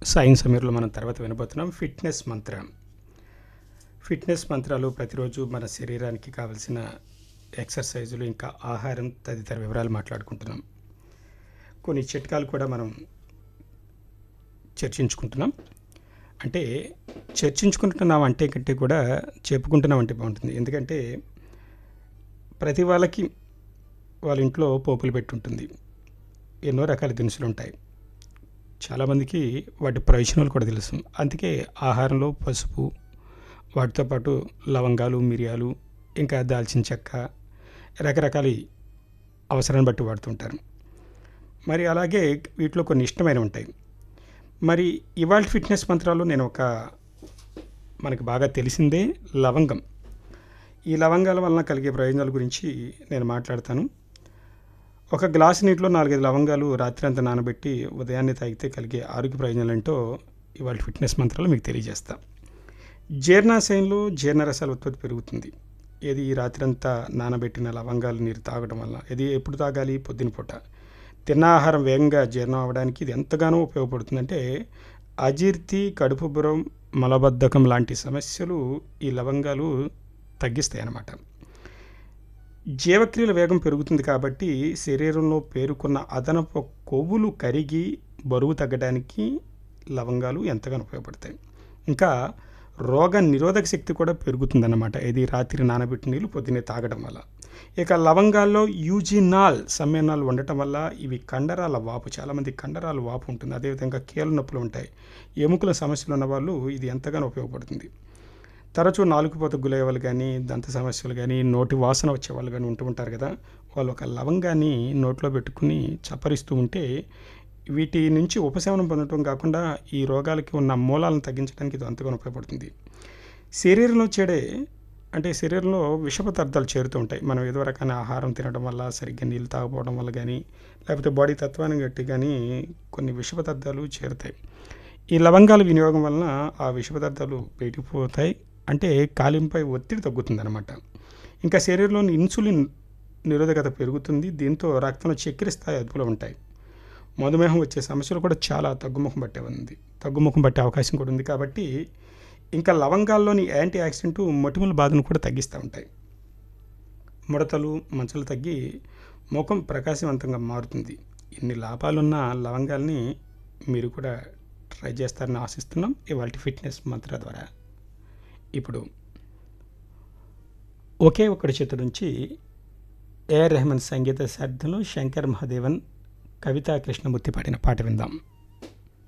సాయం సమయంలో మనం తర్వాత వినబోతున్నాం ఫిట్నెస్ మంత్రం ఫిట్నెస్ మంత్రాలు ప్రతిరోజు మన శరీరానికి కావలసిన ఎక్సర్సైజులు ఇంకా ఆహారం తదితర వివరాలు మాట్లాడుకుంటున్నాం కొన్ని చిట్కాలు కూడా మనం చర్చించుకుంటున్నాం అంటే చర్చించుకుంటున్నాం అంటే కంటే కూడా చెప్పుకుంటున్నాం అంటే బాగుంటుంది ఎందుకంటే ప్రతి వాళ్ళకి వాళ్ళ ఇంట్లో పోపులు పెట్టుంటుంది ఎన్నో రకాల దినుసులు ఉంటాయి చాలామందికి వాటి ప్రయోజనాలు కూడా తెలుసు అందుకే ఆహారంలో పసుపు వాటితో పాటు లవంగాలు మిరియాలు ఇంకా దాల్చిన చెక్క రకరకాల అవసరాన్ని బట్టి వాడుతుంటారు మరి అలాగే వీటిలో కొన్ని ఇష్టమైనవి ఉంటాయి మరి ఇవాళ ఫిట్నెస్ మంత్రాల్లో నేను ఒక మనకు బాగా తెలిసిందే లవంగం ఈ లవంగాల వలన కలిగే ప్రయోజనాల గురించి నేను మాట్లాడతాను ఒక గ్లాసు నీటిలో నాలుగైదు లవంగాలు రాత్రి అంతా నానబెట్టి ఉదయాన్నే తాగితే కలిగే ఆరోగ్య ప్రయోజనాలు ఏంటో ఇవాళ ఫిట్నెస్ మంత్రాలు మీకు తెలియజేస్తా జీర్ణాశయంలో జీర్ణరసాల ఉత్పత్తి పెరుగుతుంది ఏది ఈ రాత్రంతా నానబెట్టిన లవంగాలు నీరు తాగడం వల్ల ఇది ఎప్పుడు తాగాలి పొద్దున పూట తిన్న ఆహారం వేగంగా జీర్ణం అవ్వడానికి ఇది ఎంతగానో ఉపయోగపడుతుందంటే అజీర్తి కడుపుబురం మలబద్ధకం లాంటి సమస్యలు ఈ లవంగాలు తగ్గిస్తాయి అన్నమాట జీవక్రియల వేగం పెరుగుతుంది కాబట్టి శరీరంలో పేరుకున్న అదనపు కొవ్వులు కరిగి బరువు తగ్గడానికి లవంగాలు ఎంతగానో ఉపయోగపడతాయి ఇంకా రోగ నిరోధక శక్తి కూడా పెరుగుతుందన్నమాట ఇది రాత్రి నానబెట్టిన నీళ్ళు పొద్దున్నే తాగడం వల్ల ఇక లవంగాల్లో యూజినాల్ సమ్మేళనాలు ఉండటం వల్ల ఇవి కండరాల వాపు చాలామంది కండరాల వాపు ఉంటుంది అదేవిధంగా కీళ్ళ నొప్పులు ఉంటాయి ఎముకల సమస్యలు ఉన్న వాళ్ళు ఇది ఎంతగానో ఉపయోగపడుతుంది తరచూ నాలుగుపోత గులేవాళ్ళు కానీ దంత సమస్యలు కానీ నోటి వాసన వచ్చే వాళ్ళు కానీ ఉంటూ ఉంటారు కదా వాళ్ళు ఒక లవంగాన్ని నోట్లో పెట్టుకుని చప్పరిస్తూ ఉంటే వీటి నుంచి ఉపశమనం పొందడం కాకుండా ఈ రోగాలకి ఉన్న మూలాలను తగ్గించడానికి ఇది అంతగానో ఉపయోగపడుతుంది శరీరంలో చెడే అంటే శరీరంలో విష పదార్థాలు చేరుతూ ఉంటాయి మనం ఏదో రకమైన ఆహారం తినడం వల్ల సరిగ్గా నీళ్ళు తాగకపోవడం వల్ల కానీ లేకపోతే బాడీ తత్వాన్ని బట్టి కానీ కొన్ని విష పదార్థాలు చేరుతాయి ఈ లవంగాల వినియోగం వలన ఆ విష పదార్థాలు బయటికి పోతాయి అంటే కాలింపై ఒత్తిడి తగ్గుతుంది అనమాట ఇంకా శరీరంలోని ఇన్సులిన్ నిరోధకత పెరుగుతుంది దీంతో రక్తంలో చక్కెర స్థాయి అదుపులో ఉంటాయి మధుమేహం వచ్చే సమస్యలు కూడా చాలా తగ్గుముఖం పట్టే ఉంది తగ్గుముఖం పట్టే అవకాశం కూడా ఉంది కాబట్టి ఇంకా లవంగాల్లోని యాంటీ ఆక్సిడెంట్ మొటిమల బాధను కూడా తగ్గిస్తూ ఉంటాయి ముడతలు మచ్చలు తగ్గి ముఖం ప్రకాశవంతంగా మారుతుంది ఇన్ని లాభాలున్న లవంగాల్ని మీరు కూడా ట్రై చేస్తారని ఆశిస్తున్నాం ఇవాళ ఫిట్నెస్ మంత్ర ద్వారా ఇప్పుడు ఒకే ఒక్కడి చేతి నుంచి ఏఆర్ రెహమాన్ సంగీత శార్థంలో శంకర్ మహాదేవన్ కవితా కృష్ణమూర్తి పాడిన పాట విందాం